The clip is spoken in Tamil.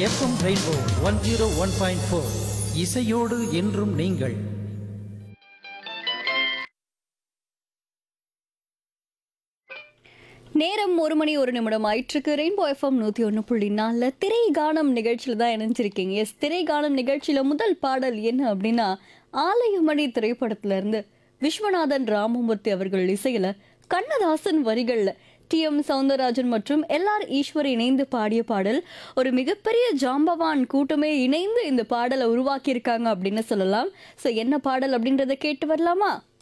FM rainbow one zero one point four இசையோடு என்றும் நீங்கள் நேரம் ஒரு மணி ஒரு நிமிடம் ஆயிற்றுக்கு ரெயின்போ எஃப்எம் நூற்றி ஒன்று புள்ளி நாலில் திரை கானம் நிகழ்ச்சியில் தான் இணைஞ்சிருக்கீங்க எஸ் திரை கானம் நிகழ்ச்சியில் முதல் பாடல் என்ன அப்படின்னா ஆலயமணி திரைப்படத்துல இருந்து விஸ்வநாதன் ராமமூர்த்தி அவர்கள் இசையில் கண்ணதாசன் வரிகளில் டி எம் சவுந்தரராஜன் மற்றும் எல்ஆர் ஈஸ்வர் இணைந்து பாடிய பாடல் ஒரு மிகப்பெரிய ஜாம்பவான் கூட்டமே இணைந்து இந்த பாடலை உருவாக்கியிருக்காங்க அப்படின்னு சொல்லலாம் ஸோ என்ன பாடல் அப்படின்றத கேட்டு வரலாமா